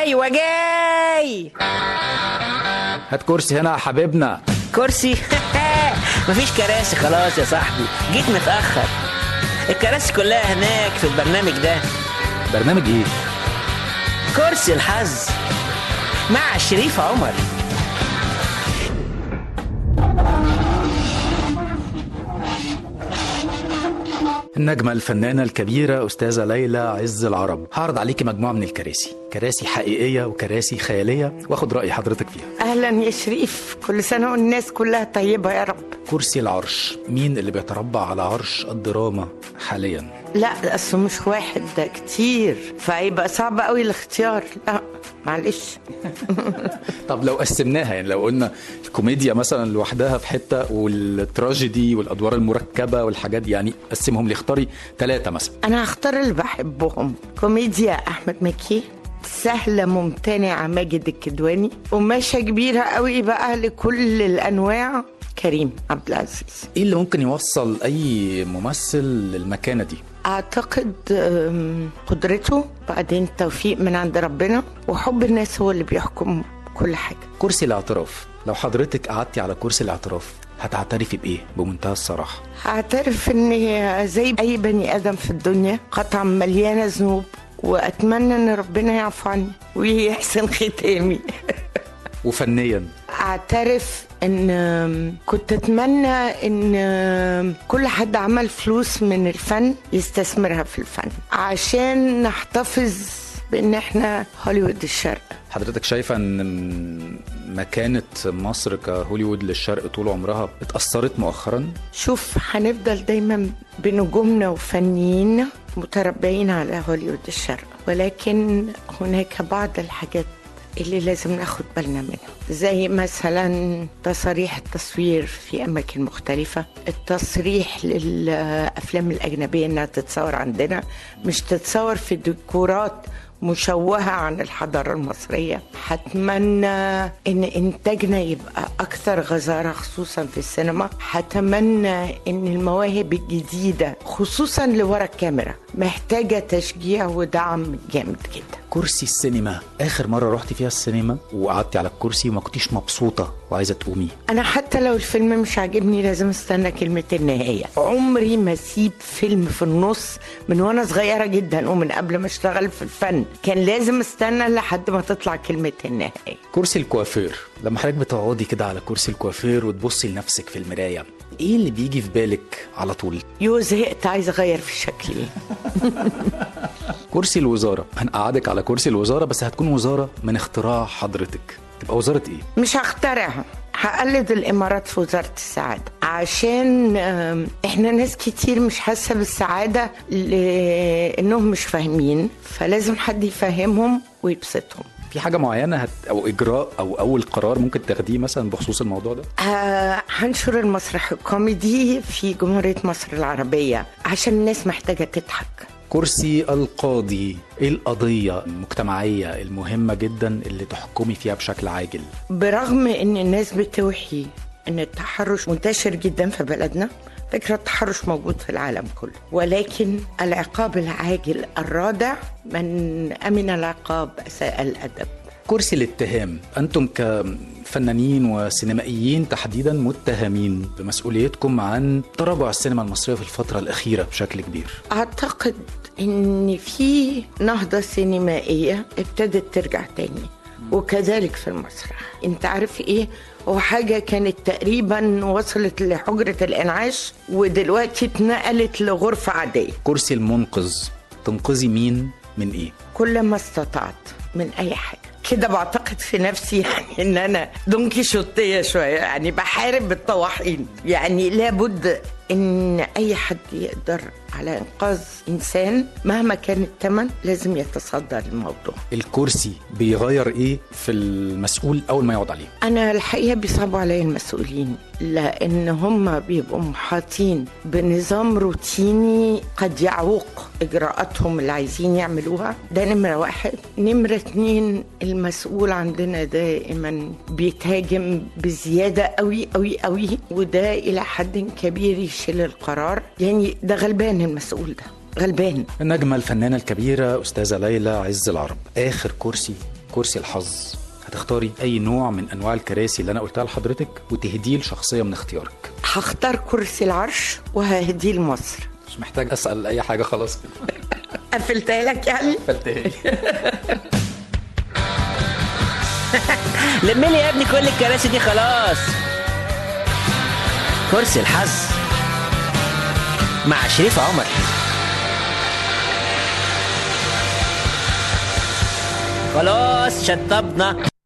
ايوه جاي هات كرسي هنا يا حبيبنا كرسي مفيش كراسي خلاص يا صاحبي جيت متاخر الكراسي كلها هناك في البرنامج ده برنامج ايه كرسي الحظ مع شريف عمر النجمة الفنانة الكبيرة أستاذة ليلى عز العرب هعرض عليكي مجموعة من الكراسي كراسي حقيقية وكراسي خيالية واخد رأي حضرتك فيها اهلا يا شريف كل سنه والناس كلها طيبه يا رب كرسي العرش مين اللي بيتربع على عرش الدراما حاليا لا اصله مش واحد ده كتير فهيبقى صعب قوي الاختيار لا معلش طب لو قسمناها يعني لو قلنا الكوميديا مثلا لوحدها في حتة والتراجيدي والأدوار المركبة والحاجات دي يعني قسمهم لي اختاري ثلاثة مثلا انا هختار اللي بحبهم كوميديا احمد مكي سهلة ممتنعة ماجد الكدواني قماشة كبيرة قوي بقى لكل الأنواع كريم عبد العزيز ايه اللي ممكن يوصل أي ممثل للمكانة دي أعتقد أم، قدرته بعدين توفيق من عند ربنا وحب الناس هو اللي بيحكم كل حاجة كرسي الاعتراف لو حضرتك قعدتي على كرسي الاعتراف هتعترفي بإيه بمنتهى الصراحة هعترف اني زي اي بني ادم في الدنيا قطعا مليانه ذنوب واتمنى ان ربنا يعفو عني ويحسن ختامي وفنيا اعترف ان كنت اتمنى ان كل حد عمل فلوس من الفن يستثمرها في الفن عشان نحتفظ بان احنا هوليوود الشرق حضرتك شايفة ان مكانة مصر كهوليوود للشرق طول عمرها اتأثرت مؤخرا شوف هنفضل دايما بنجومنا وفنيين متربعين على هوليوود الشرق ولكن هناك بعض الحاجات اللي لازم ناخد بالنا منها زي مثلا تصاريح التصوير في أماكن مختلفة التصريح للأفلام الأجنبية إنها تتصور عندنا مش تتصور في ديكورات مشوهة عن الحضارة المصرية هتمنى ان انتاجنا يبقى اكثر غزارة خصوصا في السينما هتمنى ان المواهب الجديدة خصوصا لورا الكاميرا محتاجة تشجيع ودعم جامد جدا كرسي السينما آخر مرة رحتي فيها السينما وقعدتي على الكرسي وما كنتيش مبسوطة وعايزة تقومي انا حتى لو الفيلم مش عاجبني لازم استنى كلمة النهاية عمري ما اسيب فيلم في النص من وانا صغيرة جدا ومن قبل ما اشتغل في الفن كان لازم استنى لحد ما تطلع كلمة النهاية كرسي الكوافير لما حضرتك بتقعدي كده على كرسي الكوافير وتبصي لنفسك في المراية ايه اللي بيجي في بالك على طول يو زهقت عايزة اغير في شكلي كرسي الوزارة هنقعدك على كرسي الوزارة بس هتكون وزارة من اختراع حضرتك تبقى وزارة ايه مش هخترعها هقلد الامارات في وزاره السعاده عشان آم، احنا ناس كتير مش حاسه بالسعاده لانهم مش فاهمين فلازم حد يفهمهم ويبسطهم في حاجة معينة هت... أو إجراء أو أول قرار ممكن تاخديه مثلا بخصوص الموضوع ده؟ آه، هنشر المسرح الكوميدي في جمهوريه مصر العربيه عشان الناس محتاجه تضحك كرسي القاضي إيه القضية المجتمعية المهمة جدا اللي تحكمي فيها بشكل عاجل برغم ان الناس بتوحي ان التحرش منتشر جدا في بلدنا فكرة التحرش موجود في العالم كله ولكن العقاب العاجل الرادع من أمن العقاب أساء الأدب كرسي الاتهام أنتم كفنانين وسينمائيين تحديدا متهمين بمسؤوليتكم عن تراجع السينما المصرية في الفترة الأخيرة بشكل كبير أعتقد إن في نهضة سينمائية ابتدت ترجع تاني وكذلك في المسرح انت عارف ايه هو حاجة كانت تقريبا وصلت لحجرة الإنعاش ودلوقتي اتنقلت لغرفة عادية كرسي المنقذ تنقذي مين من إيه؟ كل ما استطعت من اي حاجه كده بعتقد في نفسي يعني ان انا دونكي شوتيه شويه يعني بحارب بالطواحين يعني لابد ان اي حد يقدر على انقاذ انسان مهما كان الثمن لازم يتصدى للموضوع الكرسي بيغير إيه في المسؤول أول ما يقعد عليه؟ انا الحقيقه بيصعبوا عليا المسؤولين لان هم بيبقوا محاطين بنظام روتيني قد يعوق اجراءاتهم اللي عايزين يعملوها ده نمره واحد نمره اتنين المسؤول عندنا دائما بيتهاجم بزياده قوي قوي قوي وده الى حد كبير يشيل القرار يعني ده غلبان المسؤول ده غلبان النجمة الفنانة الكبيرة أستاذة ليلى عز العرب آخر كرسي كرسي الحظ هتختاري اي نوع من انواع الكراسي اللي انا قلتها لحضرتك وتهديه لشخصيه من اختيارك هختار كرسي العرش وههديه لمصر مش محتاج اسال اي حاجه خلاص قفلتها لك يعني لم لي يا ابني كل الكراسي دي خلاص كرسي الحظ مع شريف عمر خلاص شطبنا